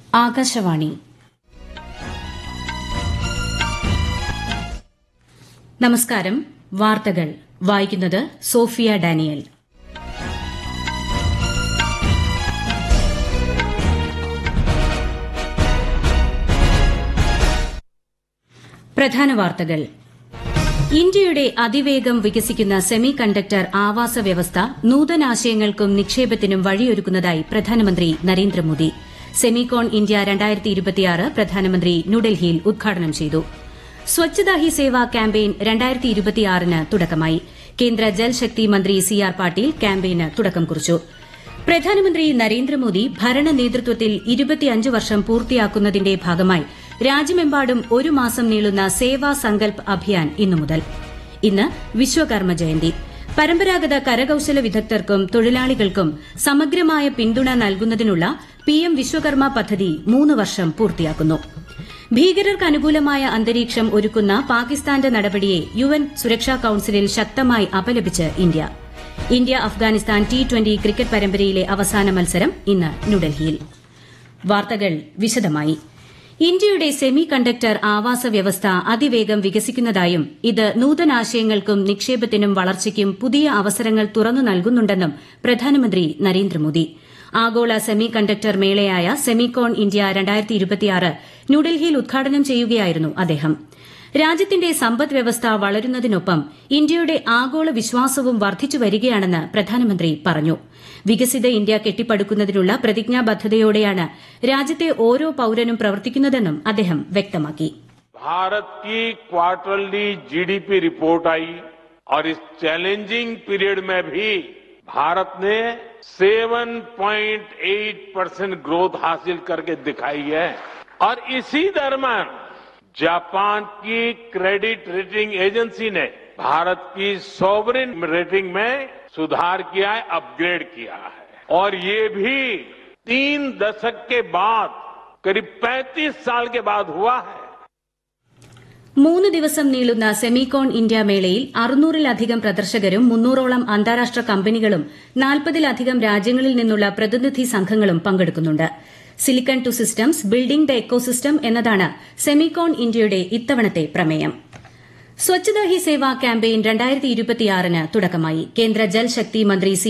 ആകാശവാണി നമസ്കാരം വാർത്തകൾ വായിക്കുന്നത് സോഫിയ ഡാനിയൽ പ്രധാന വാർത്തകൾ ഇന്ത്യയുടെ അതിവേഗം വികസിക്കുന്ന സെമി കണ്ടക്ടർ ആവാസ വ്യവസ്ഥ നൂതനാശയങ്ങൾക്കും നിക്ഷേപത്തിനും വഴിയൊരുക്കുന്നതായി പ്രധാനമന്ത്രി നരേന്ദ്രമോദി സെമികോൺ ഇന്ത്യ പ്രധാനമന്ത്രി ന്യൂഡൽഹിയിൽ ഉദ്ഘാടനം ചെയ്തു സ്വച്ഛതാ ഹി സേവ ക്യാമ്പയിൻ ന് തുടക്കമായി കേന്ദ്ര ജൽശക്തി മന്ത്രി സി ആർ പാട്ടീൽ ക്യാമ്പയിന് തുടക്കം കുറിച്ചു പ്രധാനമന്ത്രി നരേന്ദ്രമോദി ഭരണ നേതൃത്വത്തിൽ ഇരുപത്തിയഞ്ച് വർഷം പൂർത്തിയാക്കുന്നതിന്റെ ഭാഗമായി രാജ്യമെമ്പാടും ഒരു മാസം നീളുന്ന സേവാ സങ്കൽപ് അഭിയാൻ ഇന്നു മുതൽ ഇന്ന് വിശ്വകർമ്മ ജയന്തി പരമ്പരാഗത കരകൌശല വിദഗ്ധർക്കും തൊഴിലാളികൾക്കും സമഗ്രമായ പിന്തുണ നൽകുന്നതിനുള്ള പിഎം വിശ്വകർമ്മ പദ്ധതി മൂന്ന് വർഷം പൂർത്തിയാക്കുന്നു ഭീകരർക്ക് അനുകൂലമായ അന്തരീക്ഷം ഒരുക്കുന്ന പാകിസ്ഥാന്റെ നടപടിയെ യുഎൻ സുരക്ഷാ കൌൺസിലിൽ ശക്തമായി അപലപിച്ച് India India Afghanistan T twenty cricket പരമ്പരയിലെ അവസാന മത്സരം ഇന്ന് ന്യൂഡൽഹിയിൽ വാർത്തകൾ വിശദമായി ഇന്ത്യയുടെ സെമി കണ്ടക്ടർ ആവാസ വ്യവസ്ഥ അതിവേഗം വികസിക്കുന്നതായും ഇത് നൂതനാശയങ്ങൾക്കും നിക്ഷേപത്തിനും വളർച്ചയ്ക്കും പുതിയ അവസരങ്ങൾ തുറന്നു നൽകുന്നുണ്ടെന്നും പ്രധാനമന്ത്രി നരേന്ദ്രമോദി ആഗോള സെമി കണ്ടക്ടർ മേളയായ സെമികോൺ ഇന്ത്യ ന്യൂഡൽഹിയിൽ ഉദ്ഘാടനം ചെയ്യുകയായിരുന്നു അദ്ദേഹം രാജ്യത്തിന്റെ സമ്പദ് വ്യവസ്ഥ വളരുന്നതിനൊപ്പം ഇന്ത്യയുടെ ആഗോള വിശ്വാസവും വർദ്ധിച്ചു വരികയാണെന്ന് പ്രധാനമന്ത്രി പറഞ്ഞു വികസിത ഇന്ത്യ കെട്ടിപ്പടുക്കുന്നതിനുള്ള പ്രതിജ്ഞാബദ്ധതയോടെയാണ് രാജ്യത്തെ ഓരോ പൌരനും പ്രവർത്തിക്കുന്നതെന്നും അദ്ദേഹം വ്യക്തമാക്കി भारत की क्वार्टरली जीडीपी रिपोर्ट आई और इस चैलेंजिंग पीरियड में भी भारत ने 7.8 परसेंट ग्रोथ हासिल करके दिखाई है और इसी दरम्यान जापान की क्रेडिट रेटिंग एजेंसी ने भारत की सॉवरिन रेटिंग में सुधार किया है अपग्रेड किया है और ये भी तीन दशक के बाद करीब 35 साल के बाद हुआ है മൂന്ന് ദിവസം നീളുന്ന സെമികോൺ ഇന്ത്യ മേളയിൽ അറുന്നൂറിലധികം പ്രദർശകരും മുന്നൂറോളം അന്താരാഷ്ട്ര കമ്പനികളും നാൽപ്പതിലധികം രാജ്യങ്ങളിൽ നിന്നുള്ള പ്രതിനിധി സംഘങ്ങളും പങ്കെടുക്കുന്നുണ്ട് silicon to systems building the ecosystem എന്നതാണ് സെമികോൺ ഇന്ത്യയുടെ ഇത്തവണത്തെ പ്രമേയം സ്വച്ഛതാ ഹി സേവ ക്യാമ്പയിൻ ന് തുടക്കമായി കേന്ദ്ര ജൽശക്തി മന്ത്രി സി